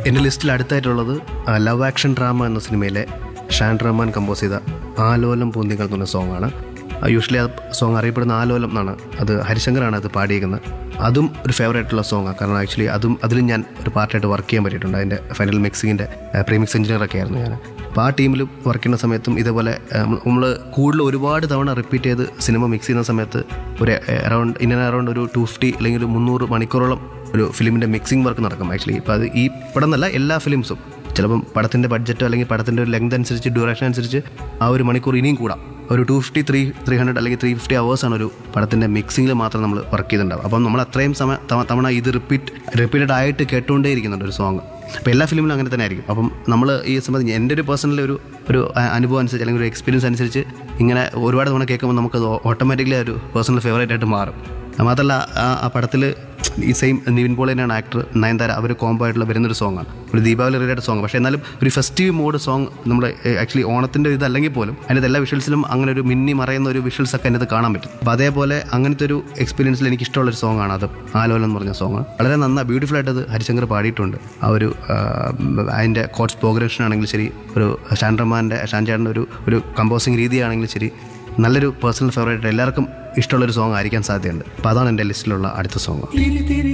എൻ്റെ ലിസ്റ്റിൽ അടുത്തായിട്ടുള്ളത് love action drama എന്ന സിനിമയിലെ ഷാൻ റഹ്മാൻ കമ്പോസ് ചെയ്ത ആലോലം പൂന്തികൾ എന്ന് പറഞ്ഞ സോങ്ങാണ് യൂഷ്വലി ആ സോങ് അറിയപ്പെടുന്ന ആലോലം എന്നാണ് അത് ഹരിശങ്കറാണ് അത് പാടിയിരിക്കുന്നത് അതും ഒരു ഫേവറേറ്റ് ഉള്ള സോങ്ങാണ് കാരണം ആക്ച്വലി അതും അതിലും ഞാൻ ഒരു പാർട്ടായിട്ട് വർക്ക് ചെയ്യാൻ പറ്റിയിട്ടുണ്ട് അതിൻ്റെ ഫൈനൽ മിക്സിങ്ങിൻ്റെ പ്രീമിക്സ് എഞ്ചിനീയറൊക്കെ ആയിരുന്നു ഞാൻ അപ്പോൾ ആ ടീമിൽ വർക്ക് ചെയ്യുന്ന സമയത്തും ഇതേപോലെ നമ്മൾ കൂടുതൽ ഒരുപാട് തവണ റിപ്പീറ്റ് ചെയ്ത് സിനിമ മിക്സ് ചെയ്യുന്ന സമയത്ത് ഒരു അറൗണ്ട് ഇൻ ആൻഡ് അറൗണ്ട് ഒരു ടു ഫിഫ്റ്റി അല്ലെങ്കിൽ ഒരു മുന്നൂറ് മണിക്കൂറോളം ഒരു ഫിലിമിൻ്റെ മിക്സിംഗ് വർക്ക് നടക്കും ആക്ച്വലി ഇപ്പോൾ അത് ഈ പടം എന്നല്ല എല്ലാ ഫിലിംസും ചിലപ്പം പടത്തിൻ്റെ ബഡ്ജറ്റ് അല്ലെങ്കിൽ പടത്തിൻ്റെ ഒരു ലെങ്ത് അനുസരിച്ച് ഡ്യൂറേഷൻ അനുസരിച്ച് ആ ഒരു മണിക്കൂർ ഇനിയും കൂടാം ഒരു two fifty three three hundred അല്ലെങ്കിൽ ത്രീ ഫിഫ്റ്റി അവേഴ്സാണ് ഒരു പടത്തിൻ്റെ മിക്സിങ്ങിൽ മാത്രം നമ്മൾ വർക്ക് ചെയ്തിട്ടുണ്ടാവും അപ്പം നമ്മൾ അത്രയും സമയം തവ- തവണ ഇത് റിപ്പീറ്റ് റിപ്പീറ്റഡ് ആയിട്ട് കേട്ടുകൊണ്ടേ ഇരിക്കുന്നുണ്ട് ഒരു സോങ് അപ്പോൾ എല്ലാ ഫിലിമിലും അങ്ങനെ തന്നെ ആയിരിക്കും അപ്പം നമ്മൾ ഈ സംബന്ധിച്ച് എൻ്റെ ഒരു പേഴ്സണൽ ഒരു ഒരു അ- അനുഭവം അനുസരിച്ച് അല്ലെങ്കിൽ ഒരു എക്സ്പീരിയൻസ് അനുസരിച്ച് ഇങ്ങനെ ഒരുപാട് തവണ കേൾക്കുമ്പോൾ നമുക്കത് ഓട്ടോമാറ്റിക്കലി ഒരു പേഴ്സണൽ ഫേവറേറ്റ് ആയിട്ട് മാറും മാത്രമല്ല ആ ആ പടത്തിൽ ഈ സെയിം നിവിൻ പോളിനാണ് ആക്ടർ നയൻതാര അവർ കോംബോ ആയിട്ടുള്ള വരുന്നൊരു സോങ്ങാണ് ഒരു ദീപാവലി റിലേറ്റഡ് സോങ് പക്ഷേ എന്നാലും ഒരു ഫെസ്റ്റീവ് മോഡ് സോങ് നമ്മൾ ആക്ച്വലി ഓണത്തിൻ്റെ ഇതല്ലെങ്കിൽ പോലും അതിനകത്ത് എല്ലാ വിഷ്വൽസിലും അങ്ങനെ ഒരു മിന്നി മറയുന്ന ഒരു വിഷ്വൽസ് ഒക്കെ അതിനകത്ത് കാണാൻ പറ്റും അപ്പോൾ അതേപോലെ അങ്ങനത്തെ ഒരു എക്സ്പീരിയൻസിൽ എനിക്ക് ഇഷ്ടമുള്ളൊരു സോങ് ആണ് അത് ആലോലം എന്ന് പറഞ്ഞ സോങ് വളരെ നന്നായി ബ്യൂട്ടിഫുൾ ആയിട്ട് അത് ഹരിശങ്കർ പാടിയിട്ടുണ്ട് ആ ഒരു ആ, അതിൻ്റെ കോട്സ് പ്രോഗ്രഷൻ ആണെങ്കിലും ശരി ഒരു ഷാൻ റഹ്മാൻ്റെ ഷാൻ ചേട്ടൻ്റെ ഒരു ഒരു കമ്പോസിങ് രീതിയാണെങ്കിലും ശരി നല്ലൊരു പേഴ്സണൽ ഫേവറേറ്റ് എല്ലാവർക്കും ഇഷ്ടമുള്ളൊരു സോങ് ആയിരിക്കാൻ സാധ്യതയുണ്ട് അപ്പോൾ അതാണ് എൻ്റെ ലിസ്റ്റിലുള്ള അടുത്ത സോങ് തിരി തിരി